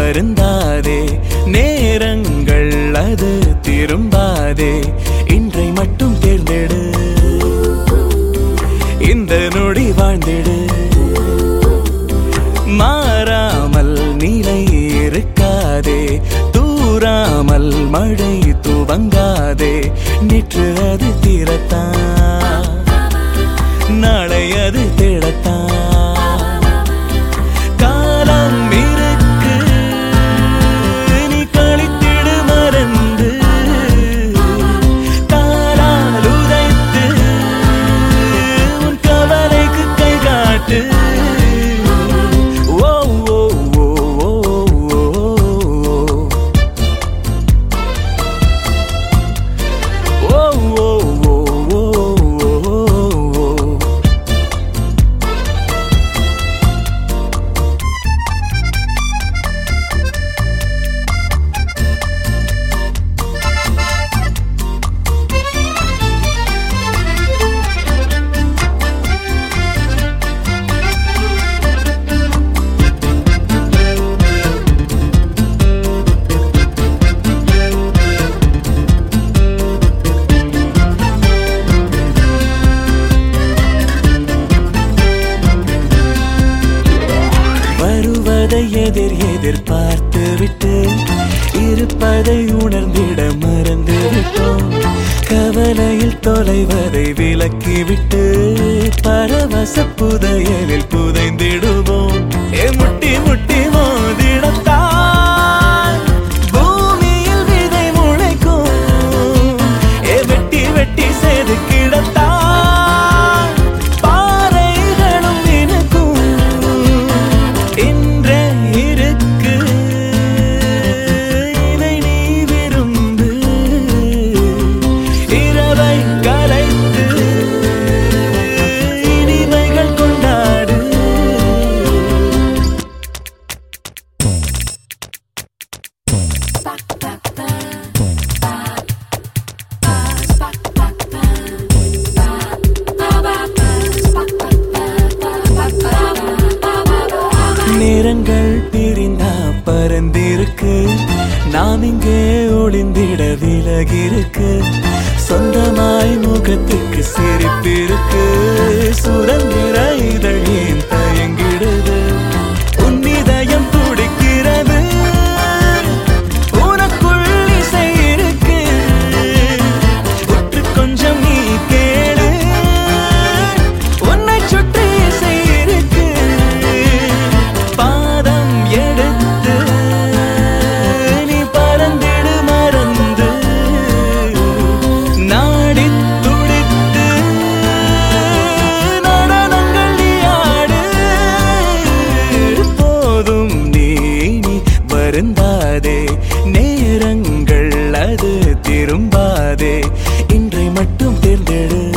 வருந்தாதே நேரங்கள் அது திரும்பாதே இன்றை மட்டும் தேர்ந்தெடு இந்த நொடி வாழ்ந்திடு மாறாமல் நிலை இருக்காதே தூராமல் மழை துவங்காதே நேற்று அது தீரத்தான் நாளை அது தேடத்தான் காலம் இருக்கு நீ கழித்திடு மறந்து காலால் உதைத்து உன் கவலைக்கு கை காட்டு ஓ ஓ ஓ ஓ ஓ ஓ ஓ ஓ ஓ வருவதை எதிர் எதிர் பார்த்து விட்டு இருப்பதை உணர்ந்திட மறந்து விட்டோம் கவலையில் தொலைவதை விலக்கிவிட்டு பரவச புதையலில் புதைந்திடுவோம் ஏ முட்டி முட்டி மோதிடத்தான் பூமியில் விதை முளைக்கும் ஏ வெட்டி வெட்டி செதுக்கிடத்தான் பாறைகளும் நினைக்கும் இன்றே இருக்கு இதை நீ விரும்பு இரவை கலைத்து இனிமைகள் கொண்டாடு நேரங்கள் பிரிந்தா பறந்திருக்கு நாம் இங்கே ஒளிந்திட விலகிருக்கு சொந்தமாய் முகத்துக்கு சிரிப்பிருக்கு சுதந்திர இதழ் ஏன் தயங்கிடுது உன் இதயம் துடிக்கிறது உனக்குள் இசை இருக்கு உற்று கொஞ்சம் நீ கேளு உன்னை சுற்றி இசை இருக்கு பாதம் எடுத்து நீ பறந்திடு மறந்து நாடி துடித்து நடனங்கள் நீ ஆடு போதும் நீ நீ வருந்தாதே நேரங்கள் அது திரும்பாதே இன்றை மட்டும் தேர்ந்தெடு